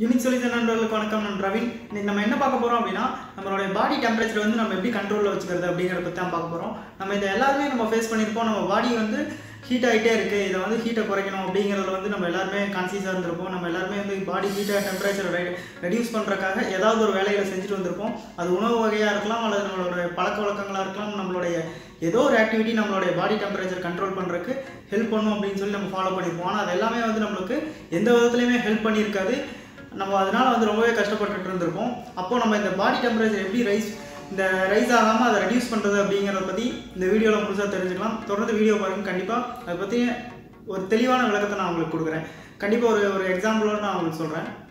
unique solution நண்பர்களுக்கு வணக்கம் நான் ரவின் இன்னைக்கு நம்ம என்ன பார்க்க போகிறோம் அப்படின்னா நம்மளுடைய பாடி டெம்பரேச்சர் வந்து நம்ம எப்படி கண்ட்ரோலில் வச்சுக்கிறது அப்படிங்கிறத பற்றி தான் பார்க்க போகிறோம் நம்ம இதை எல்லாருமே நம்ம ஃபேஸ் பண்ணியிருப்போம் நம்ம பாடி வந்து ஹீட் ஆகிட்டே இருக்குது இதை வந்து ஹீட்டை குறைக்கணும் அப்படிங்கிறதுல வந்து நம்ம எல்லாருமே கான்சியஸாக இருந்திருப்போம் நம்ம எல்லாருமே வந்து பாடி ஹீட்டை டெம்பரேச்சர் ரெடியூஸ் பண்ணுறக்காக ஏதாவது ஒரு வேலைகளை செஞ்சுட்டு வந்திருப்போம் அது உணவு வகையாக இருக்கலாம் அல்லது நம்மளோட பழக்க வழக்கங்களாக இருக்கலாம் நம்மளுடைய ஏதோ ஒரு ஆக்டிவிட்டி நம்மளுடைய பாடி டெம்பரேச்சர் கண்ட்ரோல் பண்ணுறதுக்கு ஹெல்ப் பண்ணும் அப்படின்னு சொல்லி நம்ம ஃபாலோ பண்ணியிருப்போம் ஆனால் அது எல்லாமே வந்து நம்மளுக்கு எந்த விதத்துலையுமே ஹெல்ப் பண்ணியிருக்காது நம்ம அதனால வந்து ரொம்பவே கஷ்டப்பட்டுட்டு இருந்திருப்போம் அப்போ நம்ம இந்த பாடி டெம்பரேச்சர் எப்படி ரைஸ் இந்த ரைஸ் ஆகாமல் அதை ரெடியூஸ் பண்ணுறது அப்படிங்கிறத பற்றி இந்த வீடியோவில் முழுசாக தெரிஞ்சுக்கலாம் தொடர்ந்து வீடியோ பாருங்க கண்டிப்பாக அதை பற்றி ஒரு தெளிவான விளக்கத்தை நான் உங்களுக்கு கொடுக்குறேன் கண்டிப்பாக ஒரு ஒரு எக்ஸாம்பிளோட நான் உங்களுக்கு சொல்கிறேன்